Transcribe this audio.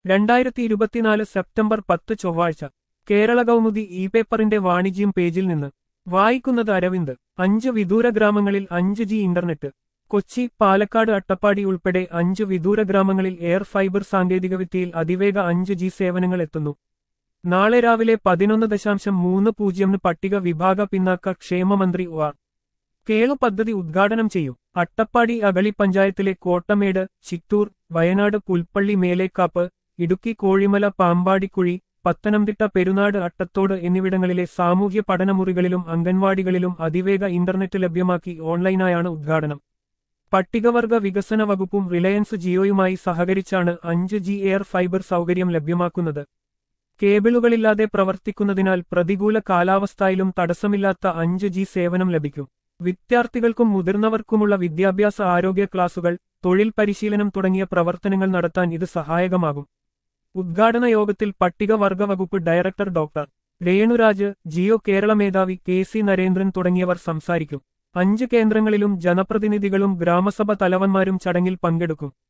രണ്ടായിരത്തി ഇരുപത്തിനാല് സെപ്റ്റംബർ പത്ത് ചൊവ്വാഴ്ച കേരള കൗമുദി ഇ പേപ്പറിന്റെ വാണിജ്യം പേജിൽ നിന്ന് വായിക്കുന്നത് അരവിന്ദ് അഞ്ച് വിദൂര ഗ്രാമങ്ങളിൽ അഞ്ച് ജി ഇന്റർനെറ്റ് കൊച്ചി പാലക്കാട് അട്ടപ്പാടി ഉൾപ്പെടെ അഞ്ച് വിദൂര ഗ്രാമങ്ങളിൽ എയർ ഫൈബർ സാങ്കേതികവിദ്യയിൽ അതിവേഗ അഞ്ച് ജി സേവനങ്ങൾ എത്തുന്നു നാളെ രാവിലെ പതിനൊന്ന് ദശാംശം മൂന്ന് പൂജ്യമിന് പട്ടിക വിഭാഗ പിന്നാക്ക ക്ഷേമമന്ത്രി ആർ കേളു പദ്ധതി ഉദ്ഘാടനം ചെയ്യും അട്ടപ്പാടി അഗളി പഞ്ചായത്തിലെ കോട്ടമേട് ചിറ്റൂർ വയനാട് പുൽപ്പള്ളി മേലേക്കാപ്പ് ഇടുക്കി കോഴിമല പാമ്പാടിക്കുഴി പത്തനംതിട്ട പെരുനാട് അട്ടത്തോട് എന്നിവിടങ്ങളിലെ സാമൂഹ്യ പഠനമുറികളിലും അംഗൻവാടികളിലും അതിവേഗ ഇന്റർനെറ്റ് ലഭ്യമാക്കി ഓൺലൈനായാണ് ഉദ്ഘാടനം പട്ടികവർഗ വികസന വകുപ്പും റിലയൻസ് ജിയോയുമായി സഹകരിച്ചാണ് അഞ്ച് ജി എയർ ഫൈബർ സൗകര്യം ലഭ്യമാക്കുന്നത് കേബിളുകളില്ലാതെ പ്രവർത്തിക്കുന്നതിനാൽ പ്രതികൂല കാലാവസ്ഥയിലും തടസ്സമില്ലാത്ത അഞ്ച് ജി സേവനം ലഭിക്കും വിദ്യാർത്ഥികൾക്കും മുതിർന്നവർക്കുമുള്ള വിദ്യാഭ്യാസ ആരോഗ്യ ക്ലാസുകൾ തൊഴിൽ പരിശീലനം തുടങ്ങിയ പ്രവർത്തനങ്ങൾ നടത്താൻ ഇത് സഹായകമാകും ഉദ്ഘാടന യോഗത്തിൽ പട്ടികവർഗ വകുപ്പ് director doctor Renuraj Jio Kerala മേധാവി കെ സി നരേന്ദ്രൻ തുടങ്ങിയവർ സംസാരിക്കും അഞ്ച് കേന്ദ്രങ്ങളിലും ജനപ്രതിനിധികളും ഗ്രാമസഭ തലവന്മാരും ചടങ്ങിൽ പങ്കെടുക്കും